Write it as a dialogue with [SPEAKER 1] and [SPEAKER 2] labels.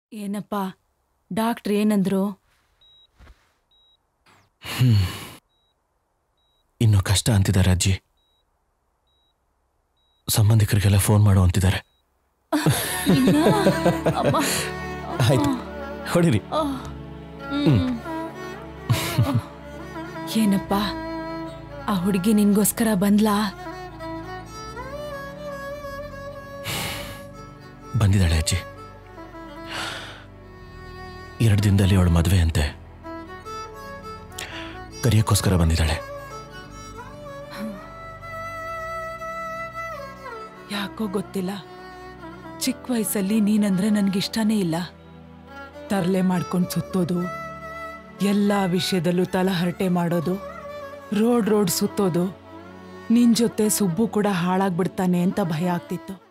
[SPEAKER 1] ಏನಪ್ಪ ಡಾಕ್ಟ್ರ್ ಏನಂದ್ರು
[SPEAKER 2] ಇನ್ನು ಕಷ್ಟ ಅಂತಿದ್ದಾರೆ ಅಜ್ಜಿ ಸಂಬಂಧಿಕರಿಗೆಲ್ಲ ಫೋನ್ ಮಾಡು ಅಂತಿದ್ದಾರೆ ಆಯ್ತು ಹೊಡಿರಿ
[SPEAKER 1] ಏನಪ್ಪ ಆ ಹುಡುಗಿ ನಿನ್ಗೋಸ್ಕರ ಬಂದ್ಲಾ
[SPEAKER 2] ಬಂದಿದ್ದಾಳೆ ಅಜ್ಜಿ ಎರಡು ದಿನದಲ್ಲಿ ಅವಳು ಮದುವೆ ಅಂತೆ ಕರಿಯಕ್ಕೋಸ್ಕರ ಬಂದಿದ್ದಾಳೆ
[SPEAKER 1] ಯಾಕೋ ಗೊತ್ತಿಲ್ಲ ಚಿಕ್ಕ ವಯಸ್ಸಲ್ಲಿ ನೀನಂದ್ರೆ ನನ್ಗಿಷ್ಟನೇ ಇಲ್ಲ ತರಲೆ ಮಾಡ್ಕೊಂಡು ಸುತ್ತೋದು ಎಲ್ಲ ವಿಷಯದಲ್ಲೂ ತಲಹರಟೆ ಮಾಡೋದು ರೋಡ್ ರೋಡ್ ಸುತ್ತೋದು ನಿನ್ ಜೊತೆ ಸುಬ್ಬು ಕೂಡ ಹಾಳಾಗ್ಬಿಡ್ತಾನೆ ಅಂತ ಭಯ ಆಗ್ತಿತ್ತು